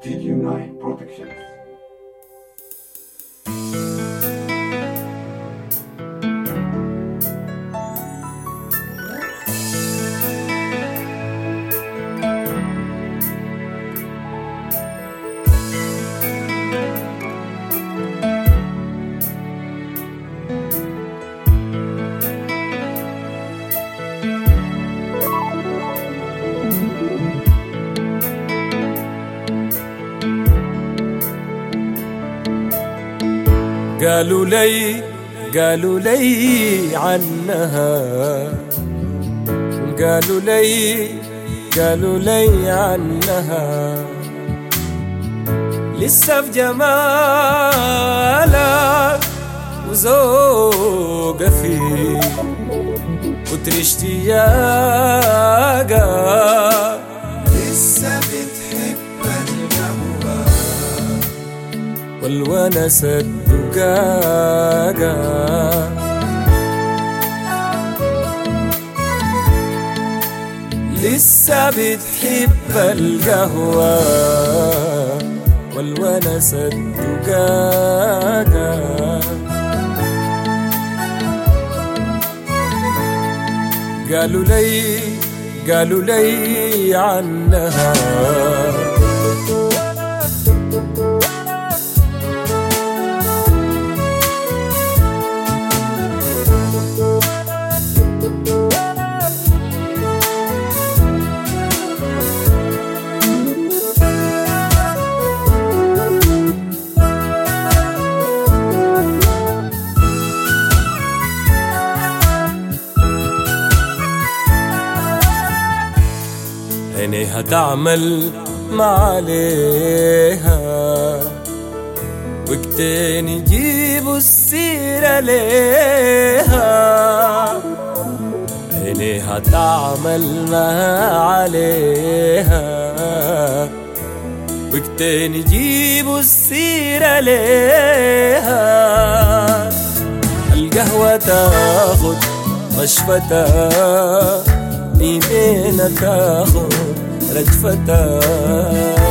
TQ9 Productions. قالوا لي قالوا لي عنها قالوا لي قالوا لي عنها لسه في جمالك وذوق في كتر اشتياقك لسه بتحب القهوة والونس الدقاقة لسه بتحب القهوة والونس الدقاقة قالوا لي قالوا لي عنها عينيها تعمل ما عليها وقتين يجيبوا السيرة ليها عينيها تعمل ما عليها وقتين يجيبوا السيرة ليها القهوة تاخد رشفتها ايدينا تاخد رجفتها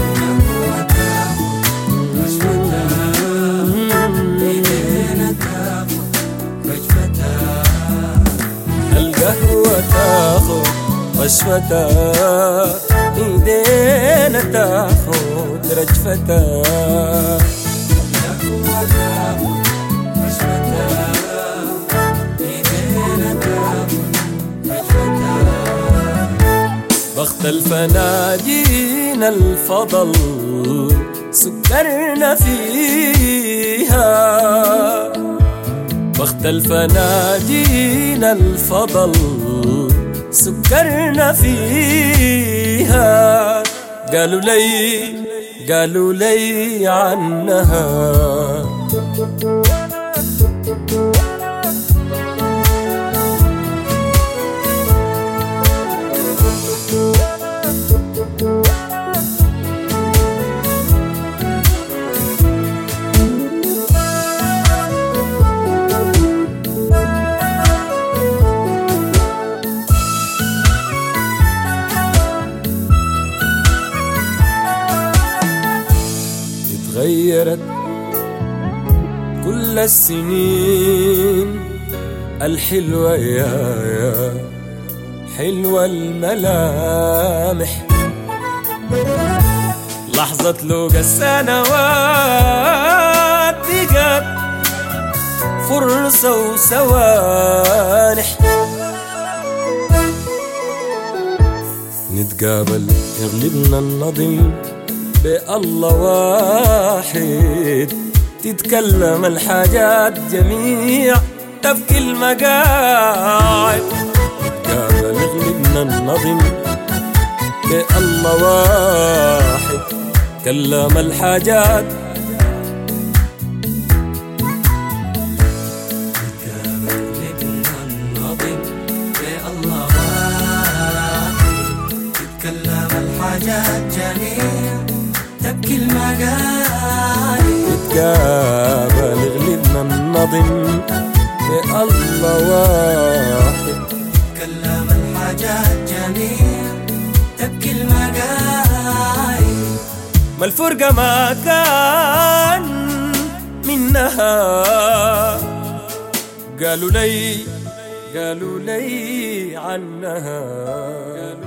القهوة تاخد رشفتها ايدينا تاخد رجفتها بخت الفناجين الفضل سكرنا فيها بخت الفناجين الفضل سكرنا فيها قالوا لي قالوا لي عنها اتغيرت كل السنين الحلوة يا يا حلوة الملامح لحظة لوق السنوات بقت فرصة وسوانح نتقابل يغلبنا النظم بالله واحد تتكلم الحاجات جميع تبكي المقاعد نتقابل يغلبنا النظم بالله واحد كلم الحاجات تتكلم الحاجات جميل تبكي المقايد نتقابل يغلبنا النظم بالله واحد تتكلم الحاجات جميل تبكي المقايد ما الفرقة ما كان منها قالوا لي قالوا لي عنها قالوا